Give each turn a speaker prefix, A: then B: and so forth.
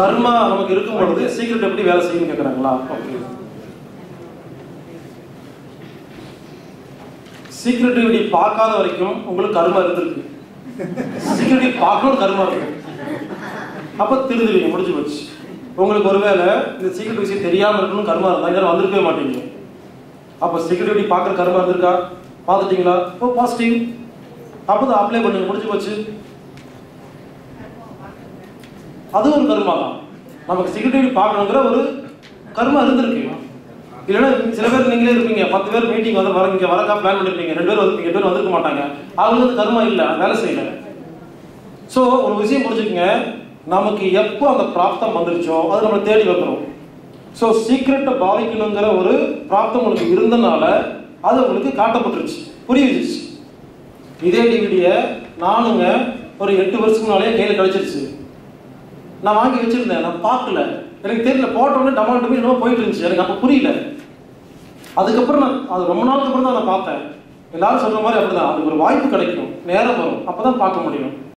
A: கர்மா நமக்கு இருக்கும் பொழுது சீக்கிரட் எப்படி வேலை செய்யும் கேட்குறாங்களா ஓகே சீக்ரெட்டிவிட்டி பார்க்காத வரைக்கும் உங்களுக்கு கர்மா இருந்திருக்கு சீக்ரெட்டிவ் பார்க்கணும் கர்மா இருக்கு அப்போ திருந்துவீங்க முடிஞ்சு போச்சு உங்களுக்கு ஒருவேளை இந்த சீக்ரெட் விஷயம் தெரியாமல் இருக்கணும் கர்மா இருந்தால் யாரும் வந்திருக்கவே மாட்டீங்க அப்போ செக்யூரிட்டி பார்க்குற கர்மா இருந்திருக்கா பார்த்துட்டீங்களா ஓ பாசிட்டிவ் அப்போ தான் அப்ளை பண்ணுங்க முடிஞ்சு போச்சு அது ஒரு கர்மா தான் நமக்கு செக்யூரிட்டி பார்க்கணுங்கிற ஒரு கர்மா இருந்திருக்கு இல்லைன்னா சில பேர் நீங்களே இருப்பீங்க பத்து பேர் மீட்டிங் வந்து வர இங்கே வரக்கா பிளான் பண்ணிருப்பீங்க ரெண்டு பேர் வந்து ரெண்டு பேர் வந்திருக்க மாட்டாங்க அவங்களுக்கு வந்து கர்மா இல்லை வேலை செய்யல ஸோ ஒரு விஷயம் புரிஞ்சுக்கங்க நமக்கு எப்போ அந்த பிராப்தம் வந்துருச்சோ அது நம்மளை தேடி வந்துடும் ஸோ சீக்ரெட்டை பாதிக்கணுங்கிற ஒரு பிராப்தம் உங்களுக்கு இருந்தனால அது உங்களுக்கு காட்டப்பட்டுருச்சு புரியுச்சு இதே டிவிடியை நானுங்க ஒரு எட்டு வருஷத்துக்கு முன்னாலே கையில் கிடைச்சிருச்சு நான் வாங்கி வச்சிருந்தேன் நான் பார்க்கல எனக்கு தெரியல போட்ட உடனே டமால் டமி என்னமோ போயிட்டு இருந்துச்சு எனக்கு அப்போ புரியல அதுக்கப்புறம் நான் அது ரொம்ப நாளுக்கு அப்புறம் தான் நான் பார்த்தேன் எல்லாரும் சொல்ற மாதிரி அப்படிதான் அதுக்கு ஒரு வாய்ப்பு கிடைக்கும் நேரம் வரும் அப்பதான் பார்க்க முடியும்